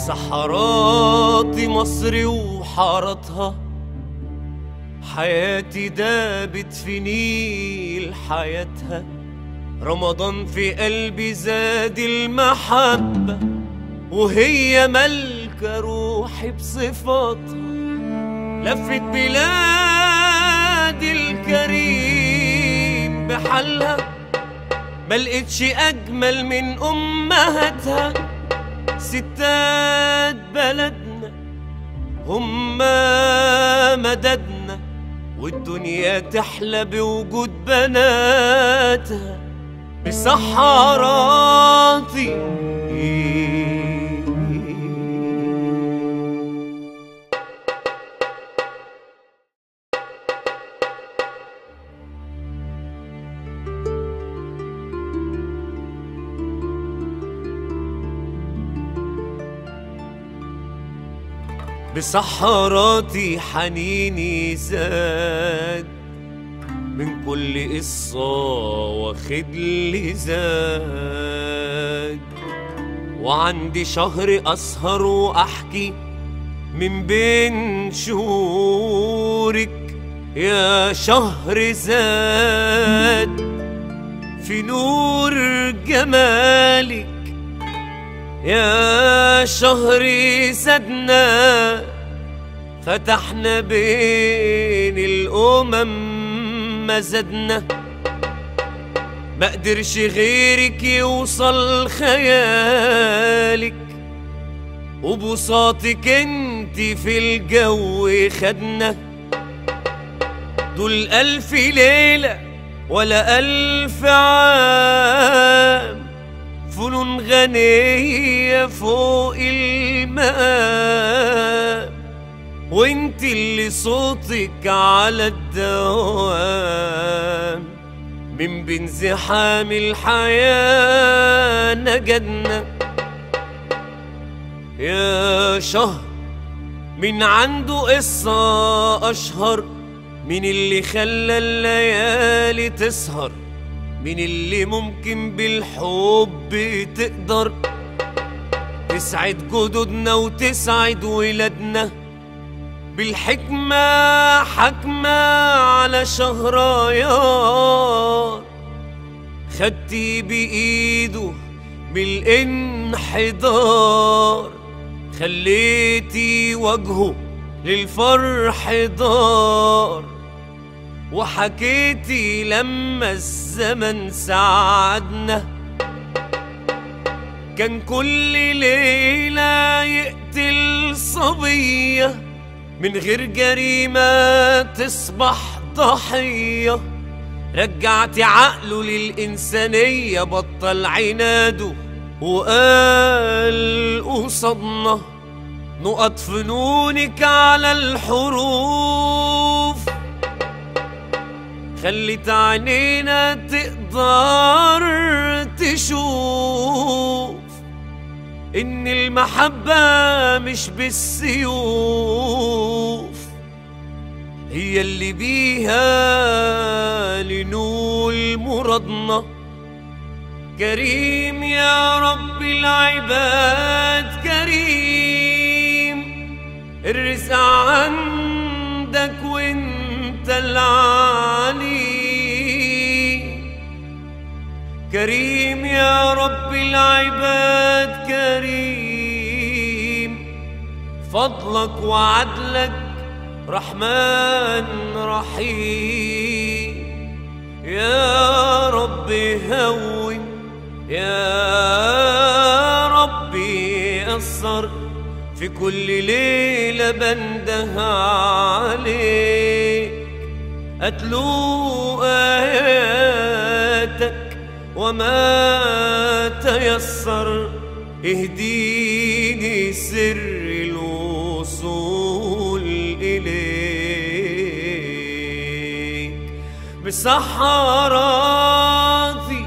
بصحارات مصر وحارتها حياتي دابت في نيل حياتها رمضان في قلبي زاد المحبة وهي ملكة روحي بصفاتها لفت بلاد الكريم بحالها ملقتش أجمل من أمهاتها ستات بلدنا هما مددنا والدنيا تحلى بوجود بناتها بسحراتي بسحراتي حنيني زاد من كل قصة واخد لي زاد وعندي شهر أسهر وأحكي من بين شهورك يا شهر زاد في نور جمالك يا شهر سدنا فتحنا بين الأمم مزدنا ما قدرش غيرك يوصل خيالك وبساطك انت في الجو خدنا دول ألف ليلة ولا ألف عام فنون غنية فوق المقام وانت اللي صوتك على الدوام من بين زحام الحياة نجدنا يا شهر من عنده قصة أشهر من اللي خلى الليالي تسهر من اللي ممكن بالحب تقدر تسعد جدودنا وتسعد ولادنا بالحكمة حكمة على شهريار خدتي بإيده بالانحدار خليتي وجهه للفرح دار وحكيتي لما الزمن ساعدنا كان كل ليلة يقتل صبية من غير جريمة تصبح ضحية رجعتي عقله للإنسانية بطل عناده وقال قصادنا نقط فنونك على الحروف خلت عينينا تقدر تشوف إن المحبة مش بالسيوف هي اللي بيها لنول مرادنا كريم يا رب العباد كريم الرزق عندك وانت العلي كريم يا رب العباد كريم فضلك وعدلك رحمن رحيم يا رب هون يا ربي أثر في كل ليلة بنده عليك أتلو آياتك وما تيسر اهديني سر الوصول إليك بسحراتي